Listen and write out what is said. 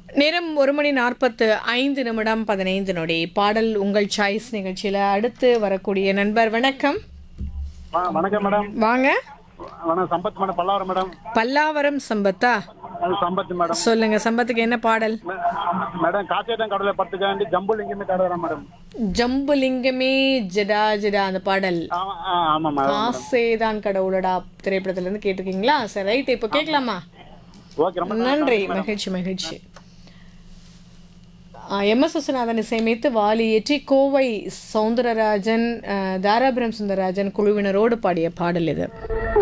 நேரம் ஒரு மணி நாற்பத்து ஐந்து நிமிடம் பதினைந்து நொடி பாடல் உங்கள் சாய்ஸ் நிகழ்ச்சியில் அடுத்து வரக்கூடிய நண்பர் வணக்கம் ஆ வணக்கம் மேடம் வாங்க வணக்கம் சம்பத் மேடம் பல்லாவரம் மேடம் பல்லாவரம் சம்பத்தா அது சம்பத் மேடம் சொல்லுங்க சம்பத்துக்கு என்ன பாடல் மே- மேடம் காச்சேட்டம் கடலை பத்துக்காண்டி ஜம்புலிங்கமே கடவுறேன் மேடம் ஜம்புலிங்கமே ஜடா ஜடா அந்த பாடல் ஆ ஆ, ஆமாம் மேடம் ஆசேதான் கடவுளடா திரைப்படத்துல இருந்து கேட்டிருக்கீங்களா சரி ரைட் இப்போ கேட்கலாமா ஓகே ரொம்ப நன்றி மகிழ்ச்சி மகிழ்ச்சி எம் எஸ் விஸ்வநாதன் இசையமைத்து வாலி இயற்றி கோவை சவுந்தரராஜன் ஆ, தாராபுரம் சுந்தரராஜன் குழுவினரோடு பாடிய பாடல் இது